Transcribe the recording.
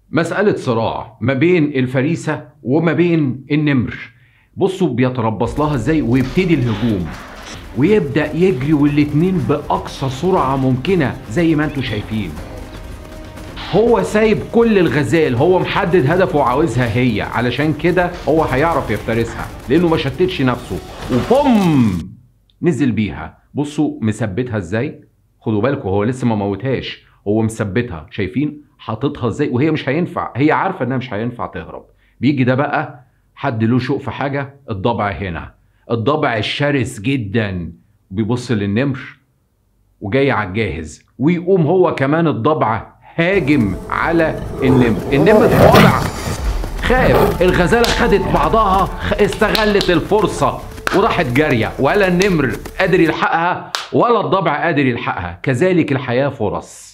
مسألة صراع ما بين الفريسة وما بين النمر بصوا بيتربص لها ازاي ويبتدي الهجوم ويبدأ يجري والاتنين بأقصى سرعة ممكنة زي ما انتوا شايفين هو سايب كل الغزال هو محدد هدفه وعاوزها هي علشان كده هو هيعرف يفترسها لانه ما شتتش نفسه وبوم نزل بيها بصوا مثبتها ازاي خدوا بالكم هو لسه ما موتهاش هو مثبتها شايفين حاططها ازاي وهي مش هينفع هي عارفه انها مش هينفع تهرب بيجي ده بقى حد له شوق في حاجه الضبع هنا الضبع الشرس جدا بيبص للنمر وجاي على الجاهز ويقوم هو كمان الضبع هاجم على النمر النمر اتوضع خاف الغزاله خدت بعضها خ- استغلت الفرصه وراحت جاريه ولا النمر قادر يلحقها ولا الضبع قادر يلحقها كذلك الحياه فرص